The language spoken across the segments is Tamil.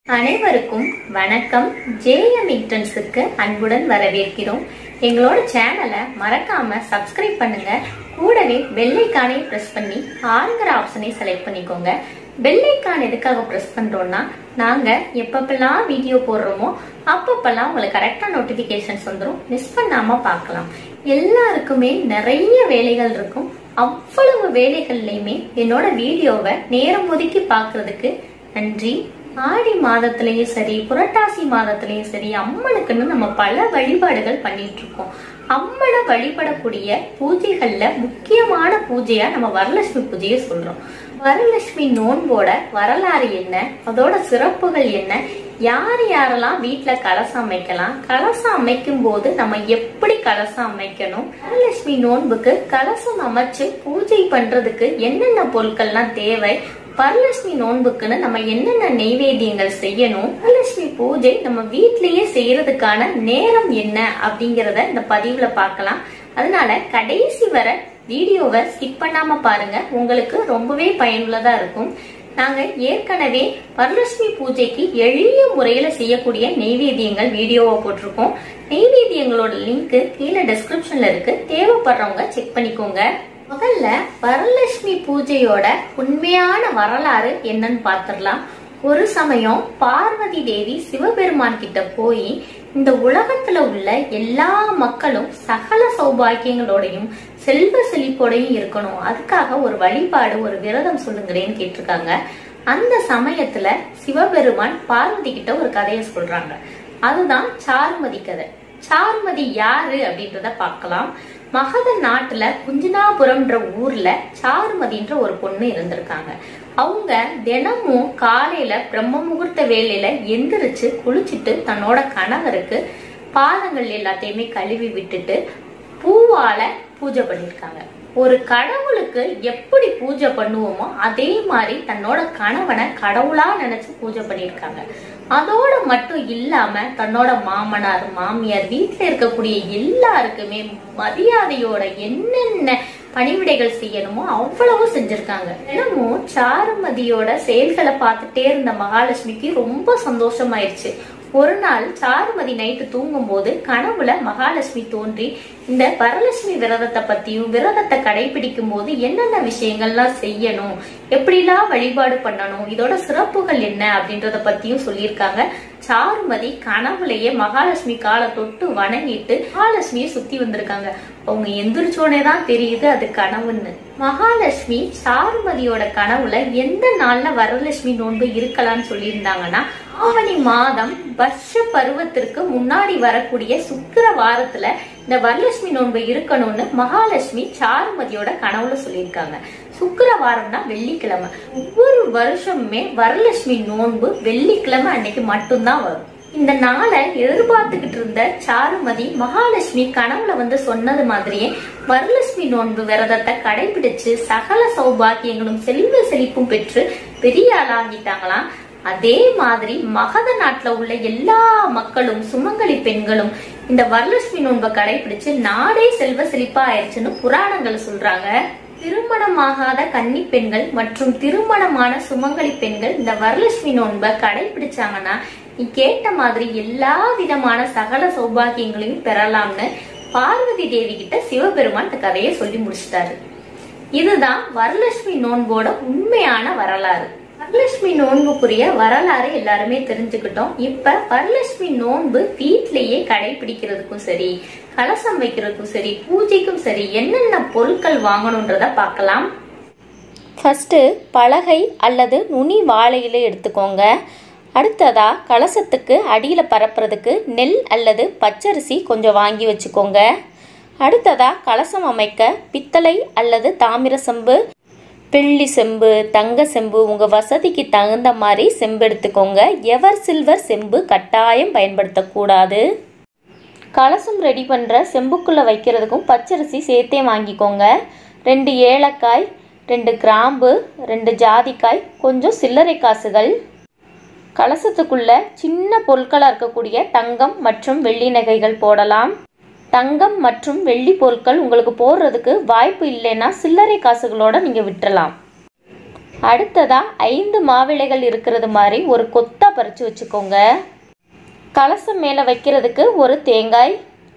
அனைவருக்கும் வணக்கம் ஜேஎம் இன்டர்ன்ஸுக்கு அன்புடன் வரவேற்கிறோம் எங்களோட சேனலை மறக்காம சப்ஸ்கிரைப் பண்ணுங்க கூடவே பெல்லைக்கானை பிரஸ் பண்ணி ஆளுங்கிற ஆப்ஷனை செலக்ட் பண்ணிக்கோங்க பெல்லைக்கான் எதுக்காக பிரஸ் பண்றோம்னா நாங்க எப்பப்பெல்லாம் வீடியோ போடுறோமோ அப்பப்பெல்லாம் உங்களுக்கு கரெக்டா நோட்டிபிகேஷன்ஸ் வந்துடும் மிஸ் பண்ணாம பார்க்கலாம் எல்லாருக்குமே நிறைய வேலைகள் இருக்கும் அவ்வளவு வேலைகள்லையுமே என்னோட வீடியோவை நேரம் ஒதுக்கி பார்க்கிறதுக்கு நன்றி ஆடி மாதத்திலயும் சரி புரட்டாசி மாதத்திலயும் சரி அம்மனுக்குன்னு நம்ம பல வழிபாடுகள் பண்ணிட்டு இருக்கோம் அம்மனை வழிபடக்கூடிய பூஜைகள்ல முக்கியமான பூஜையா நம்ம வரலட்சுமி பூஜையை சொல்றோம் வரலட்சுமி நோன்போட வரலாறு என்ன அதோட சிறப்புகள் என்ன யார் யாரெல்லாம் வீட்டுல கலசம் அமைக்கலாம் கலசம் அமைக்கும் போது நம்ம எப்படி கலசம் அமைக்கணும் வரலட்சுமி நோன்புக்கு கலசம் அமைச்சு பூஜை பண்றதுக்கு என்னென்ன பொருட்கள்லாம் தேவை வரலட்சுமி நோன்புக்குன்னு நம்ம என்னென்ன நெய்வேத்தியங்கள் செய்யணும் வரலட்சுமி பூஜை நம்ம வீட்லயே செய்யறதுக்கான நேரம் என்ன அப்படிங்கறத இந்த பதிவுல பார்க்கலாம் அதனால கடைசி வர வீடியோவை ஸ்கிப் பண்ணாம பாருங்க உங்களுக்கு ரொம்பவே பயனுள்ளதா இருக்கும் நாங்க ஏற்கனவே வரலட்சுமி பூஜைக்கு எளிய முறையில செய்யக்கூடிய நெய்வேத்தியங்கள் வீடியோவை போட்டிருக்கோம் நெய்வேத்தியங்களோட லிங்க் கீழே டிஸ்கிரிப்ஷன்ல இருக்கு தேவைப்படுறவங்க செக் பண்ணிக்கோங்க முதல்ல வரலட்சுமி பூஜையோட உண்மையான வரலாறு என்னன்னு பார்த்திடலாம் ஒரு சமயம் பார்வதி தேவி சிவபெருமான் கிட்ட போய் இந்த உலகத்துல உள்ள எல்லா மக்களும் சகல சௌபாகியங்களோடையும் செல்வ செழிப்போடையும் இருக்கணும் அதுக்காக ஒரு வழிபாடு ஒரு விரதம் சொல்லுங்களேன்னு கேட்டிருக்காங்க அந்த சமயத்துல சிவபெருமான் பார்வதி கிட்ட ஒரு கதையை சொல்றாங்க அதுதான் சாருமதி கதை சாருமதி யாரு அப்படின்றத பார்க்கலாம் மகத நாட்டுல குஞ்சினாபுரம்ன்ற ஊர்ல சாருமதின்ற ஒரு பொண்ணு இருந்திருக்காங்க அவங்க தினமும் காலையில பிரம்ம முகூர்த்த வேலையில எந்திரிச்சு குளிச்சுட்டு தன்னோட கணவருக்கு பாதங்கள் எல்லாத்தையுமே கழுவி விட்டுட்டு பூவால பூஜை பண்ணிருக்காங்க ஒரு கடவுளுக்கு எப்படி பூஜை பண்ணுவோமோ அதே மாதிரி தன்னோட கணவனை கடவுளா நினைச்சு பூஜை பண்ணிருக்காங்க அதோட மட்டும் இல்லாம தன்னோட மாமனார் மாமியார் வீட்டுல இருக்கக்கூடிய எல்லாருக்குமே மரியாதையோட என்னென்ன பணிவிடைகள் செய்யணுமோ அவ்வளவு செஞ்சிருக்காங்க தினமும் சாருமதியோட செயல்களை பார்த்துட்டே இருந்த மகாலட்சுமிக்கு ரொம்ப சந்தோஷமாயிருச்சு ஒரு நாள் சாருமதி நைட்டு தூங்கும் போது கனவுல மகாலட்சுமி தோன்றி இந்த வரலட்சுமி விரதத்தை பத்தியும் விரதத்தை கடைபிடிக்கும் போது என்னென்ன விஷயங்கள்லாம் செய்யணும் எப்படிலாம் வழிபாடு பண்ணணும் இதோட சிறப்புகள் என்ன அப்படின்றத பத்தியும் சொல்லியிருக்காங்க சாருமதி கனவுலயே மகாலட்சுமி காலை தொட்டு வணங்கிட்டு மகாலட்சுமியை சுத்தி வந்திருக்காங்க அவங்க எந்திரிச்சோனே தான் தெரியுது அது கனவுன்னு மகாலட்சுமி சாருமதியோட கனவுல எந்த நாள்ல வரலட்சுமி நோன்பு இருக்கலாம்னு சொல்லியிருந்தாங்கன்னா ஆவணி மாதம் வருஷ பருவத்திற்கு முன்னாடி வரக்கூடிய சுக்கிர வாரத்துல இந்த வரலட்சுமி நோன்பு இருக்கணும்னு மகாலட்சுமி சாருமதியோட கனவுல சொல்லியிருக்காங்க சுக்கிரவாரம்னா வெள்ளிக்கிழமை ஒவ்வொரு வருஷமுமே வரலட்சுமி நோன்பு வெள்ளிக்கிழமை அன்னைக்கு மட்டும்தான் வரும் இந்த நாளை எதிர்பார்த்துக்கிட்டு இருந்த சாருமதி மகாலட்சுமி கனவுல வந்து சொன்னது மாதிரியே வரலட்சுமி நோன்பு விரதத்தை கடைபிடிச்சு சகல சௌபாகியங்களும் செல்வ செழிப்பும் பெற்று பெரிய ஆளாகிட்டாங்களாம் அதே மாதிரி மகத நாட்டுல உள்ள எல்லா மக்களும் சுமங்கலி பெண்களும் இந்த வரலட்சுமி நோன்பை கடைபிடிச்சு நாடே செல்வ செழிப்பா ஆயிடுச்சுன்னு புராணங்கள் சொல்றாங்க திருமணமாகாத கன்னி பெண்கள் மற்றும் திருமணமான சுமங்கலி பெண்கள் இந்த வரலட்சுமி நோன்பை கடைபிடிச்சாங்கன்னா நீ கேட்ட மாதிரி எல்லா விதமான சகல சௌபாகியங்களையும் பெறலாம்னு பார்வதி தேவி கிட்ட சிவபெருமான் இந்த கதையை சொல்லி முடிச்சிட்டாரு இதுதான் வரலட்சுமி நோன்போட உண்மையான வரலாறு வரலட்சுமி நோன்புக்குரிய வரலாறு எல்லாருமே தெரிஞ்சுக்கிட்டோம் இப்ப வரலட்சுமி நோன்பு வீட்லயே கடைபிடிக்கிறதுக்கும் சரி கலசம் வைக்கிறதுக்கும் சரி பூஜைக்கும் சரி என்னென்ன பொருட்கள் வாங்கணுன்றத பார்க்கலாம் ஃபஸ்ட்டு பலகை அல்லது நுனி வாழை இலை எடுத்துக்கோங்க அடுத்ததாக கலசத்துக்கு அடியில் பரப்புறதுக்கு நெல் அல்லது பச்சரிசி கொஞ்சம் வாங்கி வச்சுக்கோங்க அடுத்ததாக கலசம் அமைக்க பித்தளை அல்லது தாமிர செம்பு வெள்ளி செம்பு தங்க செம்பு உங்கள் வசதிக்கு தகுந்த மாதிரி செம்பு எடுத்துக்கோங்க எவர் சில்வர் செம்பு கட்டாயம் பயன்படுத்தக்கூடாது கலசம் ரெடி பண்ணுற செம்புக்குள்ளே வைக்கிறதுக்கும் பச்சரிசி சேர்த்தே வாங்கிக்கோங்க ரெண்டு ஏலக்காய் ரெண்டு கிராம்பு ரெண்டு ஜாதிக்காய் கொஞ்சம் சில்லறை காசுகள் கலசத்துக்குள்ள சின்ன பொருட்களாக இருக்கக்கூடிய தங்கம் மற்றும் வெள்ளி நகைகள் போடலாம் தங்கம் மற்றும் வெள்ளி பொருட்கள் உங்களுக்கு போடுறதுக்கு வாய்ப்பு இல்லைன்னா சில்லறை காசுகளோட நீங்கள் விட்டுறலாம் அடுத்ததா ஐந்து மாவிளைகள் இருக்கிறது மாதிரி ஒரு கொத்தா பறித்து வச்சுக்கோங்க கலசம் மேலே வைக்கிறதுக்கு ஒரு தேங்காய்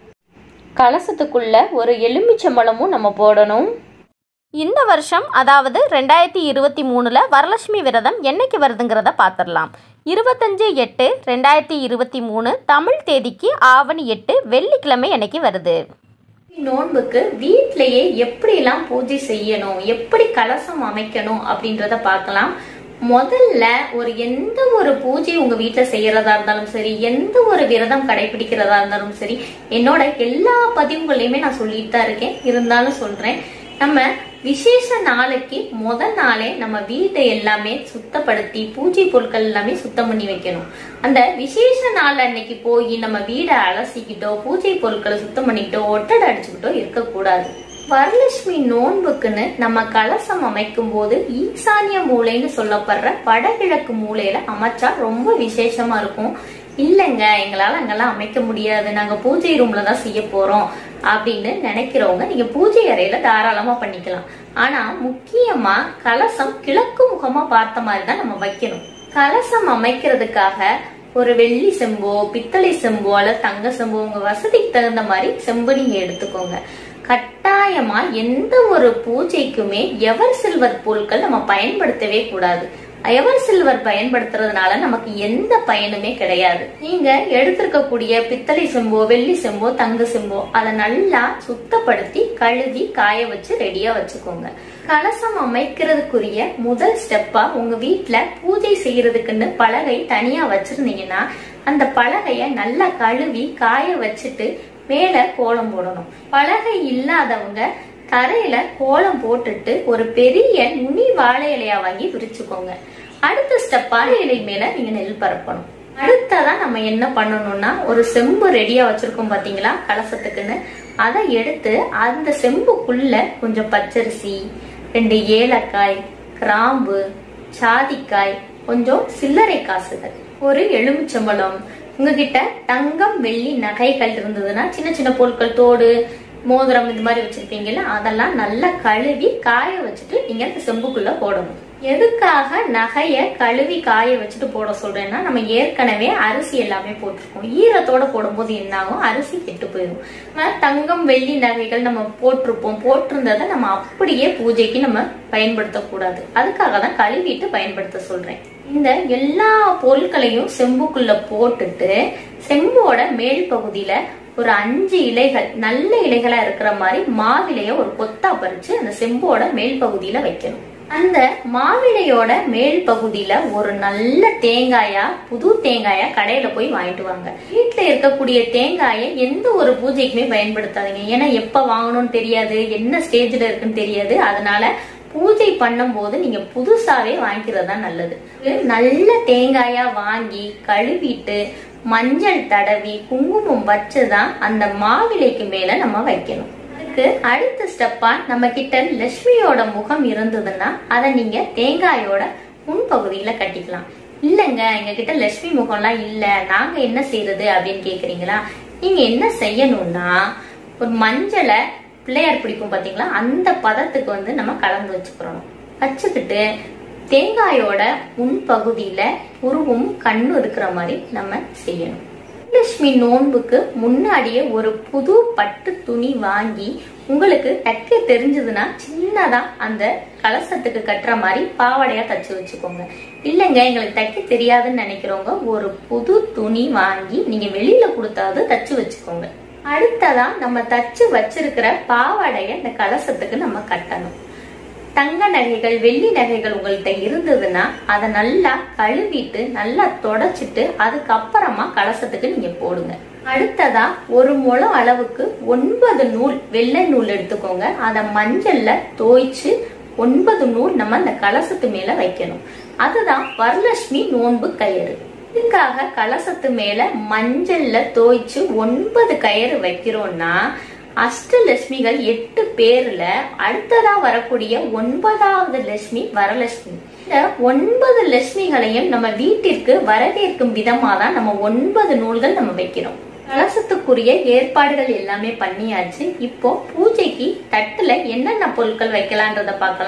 கலசத்துக்குள்ள ஒரு எலுமிச்சம்பழமும் நம்ம போடணும் இந்த வருஷம் அதாவது ரெண்டாயிரத்தி இருபத்தி மூணில் வரலட்சுமி விரதம் என்னைக்கு வருதுங்கிறத பார்த்துடலாம் இருபத்தஞ்சு எட்டு ரெண்டாயிரத்தி இருபத்தி மூணு தமிழ் தேதிக்கு ஆவணி எட்டு வெள்ளிக்கிழமை என்னைக்கு வருது நோன்புக்கு வீட்டிலேயே எப்படிலாம் பூஜை செய்யணும் எப்படி கலசம் அமைக்கணும் அப்படின்றத பார்க்கலாம் முதல்ல ஒரு எந்த ஒரு பூஜை உங்க வீட்டுல செய்யறதா இருந்தாலும் சரி எந்த ஒரு விரதம் கடைபிடிக்கிறதா இருந்தாலும் சரி என்னோட எல்லா பதிவுகளையுமே நான் சொல்லிட்டு தான் இருக்கேன் இருந்தாலும் சொல்றேன் நம்ம விசேஷ நாளைக்கு முதல் நாளே நம்ம வீட்டை எல்லாமே சுத்தப்படுத்தி பூஜை பொருட்கள் எல்லாமே சுத்தம் பண்ணி வைக்கணும் அந்த விசேஷ நாள் அன்னைக்கு போய் நம்ம வீடை அலசிக்கிட்டோ பூஜை பொருட்களை சுத்தம் பண்ணிக்கிட்டோ ஒட்டடை அடிச்சுக்கிட்டோ இருக்கக்கூடாது வரலட்சுமி நோன்புக்குன்னு நம்ம கலசம் அமைக்கும் போது ஈசானிய மூலைன்னு சொல்லப்படுற வடகிழக்கு மூலையில அமைச்சா ரொம்ப விசேஷமா இருக்கும் இல்லைங்க எங்களால அங்கெல்லாம் அமைக்க முடியாது நாங்க பூஜை ரூம்ல தான் செய்ய போறோம் அப்படின்னு நினைக்கிறவங்க நீங்க பூஜை அறையில தாராளமா பண்ணிக்கலாம் ஆனா முக்கியமா கலசம் கிழக்கு முகமா பார்த்த மாதிரி தான் நம்ம வைக்கணும் கலசம் அமைக்கிறதுக்காக ஒரு வெள்ளி செம்போ பித்தளை செம்போ அல்லது தங்க செம்போ உங்க வசதிக்கு தகுந்த மாதிரி செம்பு நீங்க எடுத்துக்கோங்க கட்டாயமா எந்த ஒரு பூஜைக்குமே எவர் சில்வர் பொருட்கள் நம்ம பயன்படுத்தவே கூடாது எவர் சில்வர் பயன்படுத்துறதுனால நமக்கு எந்த பயனுமே கிடையாது நீங்க எடுத்திருக்கக்கூடிய பித்தளை செம்போ வெள்ளி செம்போ தங்க செம்போ அதை நல்லா சுத்தப்படுத்தி கழுவி காய வச்சு ரெடியா வச்சுக்கோங்க கலசம் அமைக்கிறதுக்குரிய முதல் ஸ்டெப்பா உங்க வீட்ல பூஜை செய்யறதுக்குன்னு பலகை தனியா வச்சிருந்தீங்கன்னா அந்த பலகைய நல்லா கழுவி காய வச்சுட்டு மேல கோலம் போடணும் பலகை இல்லாதவங்க தரையில கோலம் போட்டுட்டு ஒரு பெரிய நுனி வாழை இலையா வாங்கி விரிச்சுக்கோங்க அடுத்த ஸ்டெப்பா இலை மேல நீங்க நெல் பரப்பணும் அடுத்ததான் நம்ம என்ன பண்ணணும்னா ஒரு செம்பு ரெடியா வச்சிருக்கோம் பாத்தீங்களா கலசத்துக்குன்னு அதை எடுத்து அந்த செம்புக்குள்ள கொஞ்சம் பச்சரிசி ரெண்டு ஏலக்காய் கிராம்பு சாதிக்காய் கொஞ்சம் சில்லறை காசுகள் ஒரு எலுமிச்சம்பழம் உங்ககிட்ட தங்கம் வெள்ளி நகைகள் இருந்ததுன்னா சின்ன சின்ன பொருட்கள் தோடு மோதிரம் இந்த மாதிரி வச்சிருப்பீங்கல்ல அதெல்லாம் நல்லா கழுவி காய வச்சுட்டு நீங்க அந்த செம்புக்குள்ள போடணும் எதுக்காக நகைய கழுவி காய வச்சுட்டு போட சொல்றேன்னா நம்ம ஏற்கனவே அரிசி எல்லாமே போட்டிருக்கோம் ஈரத்தோட போடும்போது என்ன ஆகும் அரிசி கெட்டு போயிடும் நம்ம தங்கம் வெள்ளி நகைகள் நம்ம போட்டிருப்போம் போட்டிருந்ததை நம்ம அப்படியே பூஜைக்கு நம்ம பயன்படுத்தக்கூடாது அதுக்காக தான் கழுவிட்டு பயன்படுத்த சொல்றேன் இந்த எல்லா பொருட்களையும் செம்புக்குள்ள போட்டுட்டு செம்போட மேல் பகுதியில ஒரு அஞ்சு இலைகள் நல்ல இலைகளா இருக்கிற மாதிரி மாவிலைய ஒரு கொத்தா பறிச்சு அந்த செம்போட மேல் பகுதியில வைக்கணும் அந்த மாவிலையோட மேல் பகுதியில ஒரு நல்ல தேங்காயா புது தேங்காயா கடையில போய் வாங்கிட்டு வாங்க வீட்டுல இருக்கக்கூடிய தேங்காயை எந்த ஒரு பூஜைக்குமே பயன்படுத்தாதீங்க ஏன்னா எப்ப வாங்கணும்னு தெரியாது என்ன ஸ்டேஜ்ல இருக்குன்னு தெரியாது அதனால பூஜை பண்ணும்போது நீங்க புதுசாவே வாங்கிக்கிறது தான் நல்லது நல்ல தேங்காயா வாங்கி கழுவிட்டு மஞ்சள் தடவி குங்குமம் வச்சுதான் அந்த மாவிலைக்கு மேல நம்ம வைக்கணும் அதுக்கு அடுத்த ஸ்டெப்பா நம்ம கிட்ட லட்சுமியோட முகம் இருந்ததுன்னா அதை நீங்க தேங்காயோட முன்பகுதியில கட்டிக்கலாம் இல்லைங்க எங்க கிட்ட லட்சுமி முகம்லாம் இல்ல நாங்க என்ன செய்யறது அப்படின்னு கேக்குறீங்களா நீங்க என்ன செய்யணும்னா ஒரு மஞ்சளை பிள்ளையார் பிடிக்கும் பாத்தீங்களா அந்த பதத்துக்கு வந்து நம்ம கலந்து வச்சுக்கிறோம் வச்சுக்கிட்டு தேங்காயோட முன்பகுதியில உருவும் கண்ணு இருக்கிற மாதிரி நம்ம செய்யணும் லட்சுமி நோன்புக்கு முன்னாடியே ஒரு புது பட்டு துணி வாங்கி உங்களுக்கு தைக்க தெரிஞ்சதுன்னா சின்னதா அந்த கலசத்துக்கு கட்டுற மாதிரி பாவாடையா தச்சு வச்சுக்கோங்க இல்லைங்க எங்களுக்கு தைக்க தெரியாதுன்னு நினைக்கிறவங்க ஒரு புது துணி வாங்கி நீங்க வெளியில கொடுத்தாவது தச்சு வச்சுக்கோங்க அடுத்ததா நம்ம தச்சு வச்சிருக்கிற பாவாடைய இந்த கலசத்துக்கு நம்ம கட்டணும் தங்க நகைகள் வெள்ளி நகைகள் உங்கள்கிட்ட இருந்ததுன்னா அதை நல்லா கழுவிட்டு நல்லா தொடச்சிட்டு அதுக்கப்புறமா கலசத்துக்கு நீங்க போடுங்க அடுத்ததா ஒரு முழம் அளவுக்கு ஒன்பது நூல் வெள்ளை நூல் எடுத்துக்கோங்க அதை மஞ்சள்ல தோய்ச்சு ஒன்பது நூல் நம்ம அந்த கலசத்து மேல வைக்கணும் அதுதான் வரலட்சுமி நோன்பு கயிறு இதுக்காக கலசத்து மேல மஞ்சள்ல தோய்ச்சு ஒன்பது கயிறு வைக்கிறோம்னா அஷ்டலட்சுமிகள் எட்டு பேர்ல அடுத்ததா வரக்கூடிய ஒன்பதாவது லட்சுமி வரலட்சுமி இந்த ஒன்பது லட்சுமிகளையும் நம்ம வீட்டிற்கு வரவேற்கும் விதமா தான் நம்ம ஒன்பது நூல்கள் நம்ம வைக்கிறோம் கலசத்துக்குரிய ஏற்பாடுகள் எல்லாமே பண்ணியாச்சு இப்போ பூஜைக்கு தட்டுல என்னென்ன பொருட்கள் வைக்கலான்றத பார்க்கலாம்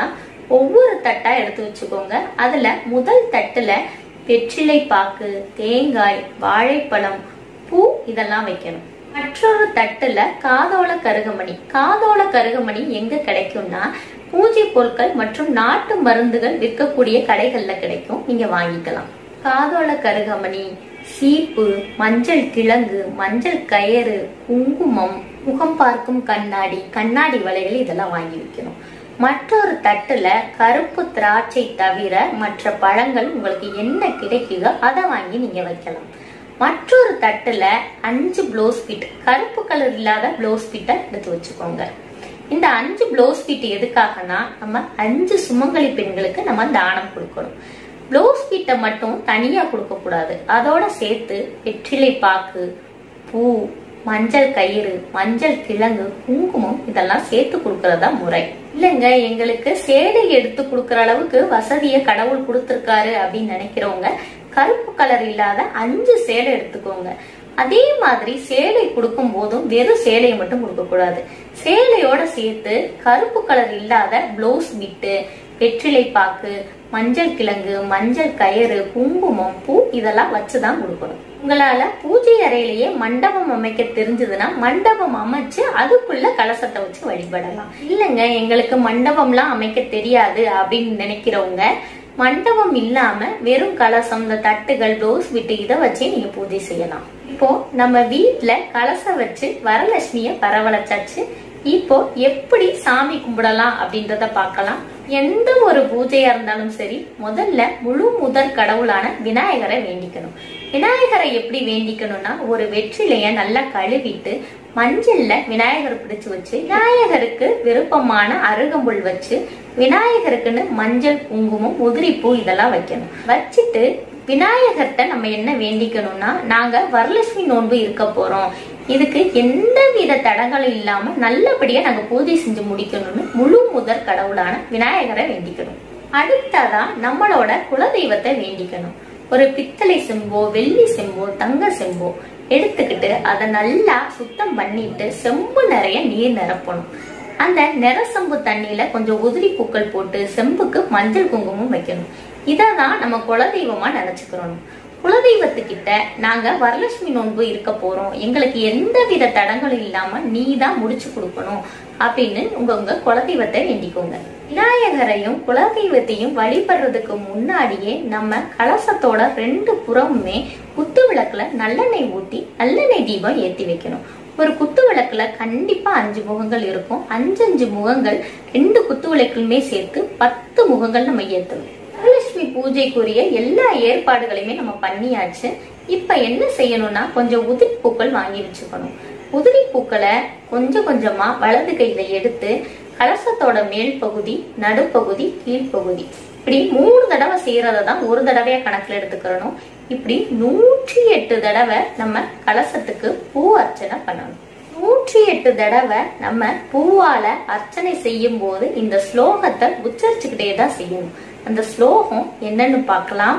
ஒவ்வொரு தட்டா எடுத்து வச்சுக்கோங்க அதுல முதல் தட்டுல வெற்றிலை பாக்கு தேங்காய் வாழைப்பழம் பூ இதெல்லாம் வைக்கணும் மற்றொரு தட்டுல காதோல கருகமணி காதோல கருகமணி எங்க கிடைக்கும்னா பூஜை பொருட்கள் மற்றும் நாட்டு மருந்துகள் விற்கக்கூடிய கடைகள்ல கிடைக்கும் நீங்க வாங்கிக்கலாம் காதோல கருகமணி சீப்பு மஞ்சள் கிழங்கு மஞ்சள் கயறு குங்குமம் முகம் பார்க்கும் கண்ணாடி கண்ணாடி வளையல் இதெல்லாம் வாங்கி வைக்கணும் மற்றொரு தட்டுல கருப்பு திராட்சை தவிர மற்ற பழங்கள் உங்களுக்கு என்ன கிடைக்குதோ அதை வாங்கி நீங்க வைக்கலாம் மற்றொரு தட்டுல அஞ்சு ப்ளவுஸ் பீட் கருப்பு கலர் இல்லாத ப்ளவுஸ் பீட்டை எடுத்து வச்சுக்கோங்க இந்த அஞ்சு ப்ளவுஸ் பீட் எதுக்காகனா நம்ம அஞ்சு சுமங்கலி பெண்களுக்கு நம்ம தானம் கொடுக்கணும் ப்ளவுஸ் பீட்டை மட்டும் தனியா கொடுக்க கூடாது அதோட சேர்த்து வெற்றிலை பாக்கு பூ மஞ்சள் கயிறு மஞ்சள் கிழங்கு குங்குமம் இதெல்லாம் சேர்த்து கொடுக்கறதா முறை இல்லைங்க எங்களுக்கு சேலை எடுத்து கொடுக்கற அளவுக்கு வசதியை கடவுள் கொடுத்துருக்காரு அப்படின்னு நினைக்கிறவங்க கருப்பு கலர் இல்லாத அஞ்சு சேலை எடுத்துக்கோங்க அதே மாதிரி சேலை கொடுக்கும் போதும் வெறும் சேலையை மட்டும் கொடுக்க கூடாது சேலையோட சேர்த்து கருப்பு கலர் இல்லாத பிளவுஸ் பிட்டு வெற்றிலை பாக்கு மஞ்சள் கிழங்கு மஞ்சள் கயிறு குங்குமம் பூ இதெல்லாம் வச்சுதான் கொடுக்கணும் உங்களால பூஜை அறையிலேயே மண்டபம் அமைக்க தெரிஞ்சதுன்னா மண்டபம் அமைச்சு அதுக்குள்ள கலசத்தை வச்சு வழிபடலாம் இல்லைங்க எங்களுக்கு மண்டபம்லாம் அமைக்க தெரியாது அப்படின்னு நினைக்கிறவங்க மண்டபம் இல்லாம வெறும் கலசம் இந்த தட்டுகள் ரோஸ் விட்டு இதை வச்சு நீங்க பூஜை செய்யலாம் இப்போ நம்ம வீட்ல கலசம் வச்சு வரலட்சுமிய வரவழைச்சாச்சு இப்போ எப்படி சாமி கும்பிடலாம் அப்படின்றத பார்க்கலாம் எந்த ஒரு பூஜையா இருந்தாலும் சரி முதல்ல முழு முதற் கடவுளான விநாயகரை வேண்டிக்கணும் விநாயகரை எப்படி வேண்டிக்கணும்னா ஒரு வெற்றிலைய நல்லா கழுவிட்டு மஞ்சள்ல விநாயகர் பிடிச்சு வச்சு விநாயகருக்கு விருப்பமான அருகம்புல் வச்சு விநாயகருக்குன்னு மஞ்சள் குங்குமம் உதிரிப்பூ இதெல்லாம் வைக்கணும் வச்சுட்டு விநாயகர்கிட்ட நம்ம என்ன வேண்டிக்கணும்னா நாங்க வரலட்சுமி நோன்பு இருக்க போறோம் இதுக்கு எந்த வித தடங்களும் இல்லாம நல்லபடியா நாங்க பூஜை செஞ்சு முடிக்கணும்னு முழு முதற் கடவுளான விநாயகரை வேண்டிக்கணும் அடுத்ததா நம்மளோட குலதெய்வத்தை வேண்டிக்கணும் ஒரு பித்தளை செம்போ வெள்ளி செம்போ தங்க செம்போ எடுத்துக்கிட்டு அதை நல்லா சுத்தம் பண்ணிட்டு செம்பு நிறைய நீர் நிரப்பணும் அந்த நிறசெம்பு தண்ணியில கொஞ்சம் உதிரி பூக்கள் போட்டு செம்புக்கு மஞ்சள் குங்குமம் வைக்கணும் இதை தான் நம்ம குலதெய்வமா நினைச்சுக்கிறோம் குலதெய்வத்துக்கிட்ட நாங்க வரலட்சுமி நோன்பு இருக்க போறோம் எங்களுக்கு எந்த வித தடங்களும் இல்லாம நீ தான் முடிச்சு கொடுக்கணும் அப்படின்னு உங்க உங்க குலதெய்வத்தை வேண்டிக்கோங்க விநாயகரையும் குலதெய்வத்தையும் வழிபடுறதுக்கு முன்னாடியே நம்ம கலசத்தோட ரெண்டு புறமுமே குத்து விளக்குல நல்லெண்ணெய் ஊத்தி நல்லெண்ணெய் தீபம் ஏத்தி வைக்கணும் ஒரு குத்து விளக்குல கண்டிப்பா அஞ்சு முகங்கள் இருக்கும் அஞ்சு அஞ்சு முகங்கள் ரெண்டு குத்து விளக்குலுமே சேர்த்து பத்து முகங்கள் நம்ம ஏத்தணும் வரலட்சுமி பூஜைக்குரிய எல்லா ஏற்பாடுகளையுமே நம்ம பண்ணியாச்சு இப்ப என்ன செய்யணும்னா கொஞ்சம் உதிரி பூக்கள் வாங்கி வச்சுக்கணும் உதிரி பூக்களை கொஞ்சம் கொஞ்சமா வலது கையில எடுத்து கலசத்தோட மேல் பகுதி நடுப்பகுதி கீழ்ப்பகுதி இப்படி மூணு தடவை செய்யறத தான் ஒரு தடவையா கணக்குல எடுத்துக்கிறணும் இப்படி நூற்றி எட்டு தடவை நம்ம கலசத்துக்கு பூ அர்ச்சனை பண்ணணும் நூற்றி எட்டு தடவை நம்ம பூவால அர்ச்சனை செய்யும் போது இந்த ஸ்லோகத்தை உச்சரிச்சுக்கிட்டே தான் செய்யணும் அந்த ஸ்லோகம் என்னன்னு பார்க்கலாம்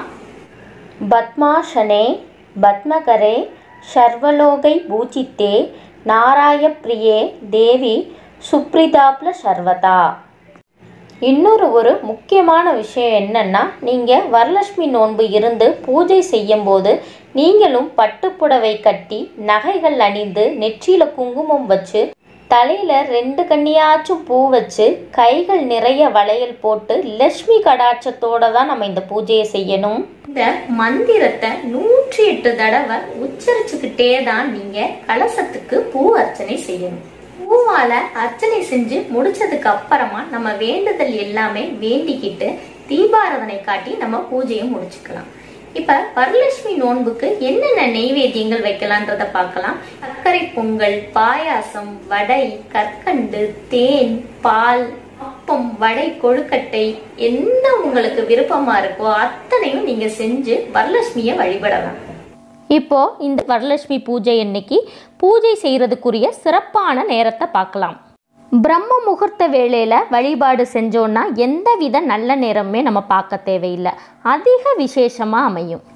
பத்மாசனே பத்மகரே சர்வலோகை பூஜித்தே நாராயப்பிரியே தேவி சுப்ரிதாப்ல சர்வதா இன்னொரு ஒரு முக்கியமான விஷயம் என்னன்னா நீங்கள் வரலட்சுமி நோன்பு இருந்து பூஜை செய்யும்போது நீங்களும் பட்டுப்புடவை கட்டி நகைகள் அணிந்து நெற்றியில் குங்குமம் வச்சு தலையில் ரெண்டு கண்ணியாச்சும் பூ வச்சு கைகள் நிறைய வளையல் போட்டு லட்சுமி கடாட்சத்தோட தான் நம்ம இந்த பூஜையை செய்யணும் இந்த மந்திரத்தை நூற்றி எட்டு தடவை உச்சரிச்சுக்கிட்டே தான் நீங்க கலசத்துக்கு பூ அர்ச்சனை செய்யணும் பூவால அர்ச்சனை செஞ்சு முடிச்சதுக்கு அப்புறமா நம்ம வேண்டுதல் எல்லாமே வேண்டிக்கிட்டு தீபாராதனை காட்டி நம்ம பூஜையை முடிச்சுக்கலாம் இப்ப வரலட்சுமி நோன்புக்கு என்னென்ன நெய்வேத்தியங்கள் வைக்கலான்றத பார்க்கலாம் சர்க்கரை பொங்கல் பாயாசம் வடை கற்கண்டு தேன் பால் அப்பம் வடை கொழுக்கட்டை என்ன உங்களுக்கு விருப்பமா இருக்கோ அத்தனையும் நீங்க செஞ்சு வரலட்சுமிய வழிபடலாம் இப்போ இந்த வரலட்சுமி பூஜை அன்னைக்கு பூஜை செய்கிறதுக்குரிய சிறப்பான நேரத்தை பார்க்கலாம் பிரம்ம முகூர்த்த வேளையில் வழிபாடு செஞ்சோன்னா எந்தவித நல்ல நேரமே நம்ம பார்க்க தேவையில்லை அதிக விசேஷமாக அமையும்